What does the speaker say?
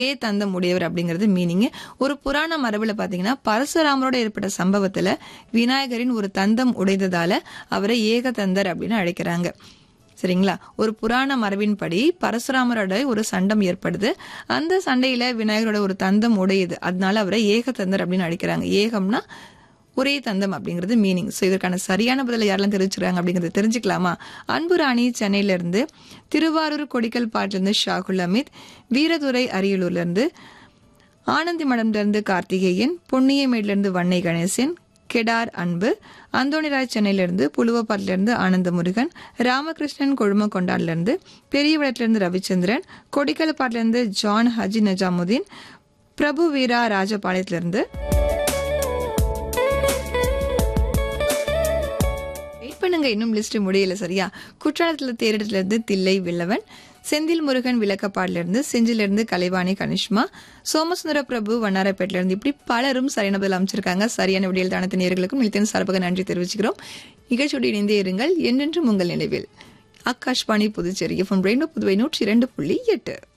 ஏ தந்தம் உடையவர் அப்படிங்கிறது மீனிங் ஒரு புராண மரபுல பாத்தீங்கன்னா பரசுராமரோட ஏற்பட்ட சம்பவத்துல விநாயகரின் ஒரு தந்தம் உடைந்ததால அவரை ஏகதந்தர் அப்படின்னு அழைக்கிறாங்க சரிங்களா ஒரு புராண மரபின்படி பரசுராமரோட ஒரு சண்டம் ஏற்படுது அந்த சண்டையில விநாயகரோட ஒரு தந்தம் உடையுது அதனால அவரை ஏகதந்தர் அப்படின்னு அழைக்கிறாங்க ஏகம்னா ஒரே தந்தம் அப்படிங்கிறது மீனிங் ஸோ இதற்கான சரியான பதிலை யாரெல்லாம் தெரிஞ்சுக்கிறாங்க அப்படிங்கறத தெரிஞ்சுக்கலாமா அன்பு ராணி சென்னையில இருந்து திருவாரூர் கொடிக்கல் பாட்டிலிருந்து ஷாகுல் அமித் வீரதுரை அரியலூர்ல இருந்து ஆனந்தி மடம்ல இருந்து கார்த்திகேயன் பொன்னியமேட்ல இருந்து வன்னை கணேசன் கெடார் அன்பு அந்தோணிராய் சென்னையிலிருந்து புலுவப்பாட்டிலிருந்து ஆனந்த முருகன் ராமகிருஷ்ணன் கொழுமக்கொண்டான்ல இருந்து பெரியவளத்துல இருந்து ரவிச்சந்திரன் கொடிக்கலப்பாட்டில இருந்து ஜான் ஹஜி நஜாமுதீன் பிரபு வீரா ராஜபாளையத்துல இருந்து வெயிட் பண்ணுங்க இன்னும் லிஸ்ட் முடியல சரியா குற்றாலத்துல தேரிடத்துல இருந்து தில்லை வில்லவன் செந்தில் முருகன் விளக்கப்பாடுல இருந்து செஞ்சில இருந்து கலைவாணி கனிஷ்மா சோமசுந்தர பிரபு வண்ணாரப்பேட்டில இருந்து இப்படி பலரும் சரியான பதில் அமைச்சிருக்காங்க சரியான விடியல் தானத்து நேர்களுக்கும் நிலத்தின் சார்பாக நன்றி தெரிவிச்சுக்கிறோம் நிகழ்ச்சியோடு இணைந்தே இருங்கள் என்றென்றும் உங்கள் நினைவில் ஆகாஷ்வாணி புதுச்சேரி எஃப்எம் ரெயின்போ புதுவை நூற்றி இரண்டு புள்ளி எட்டு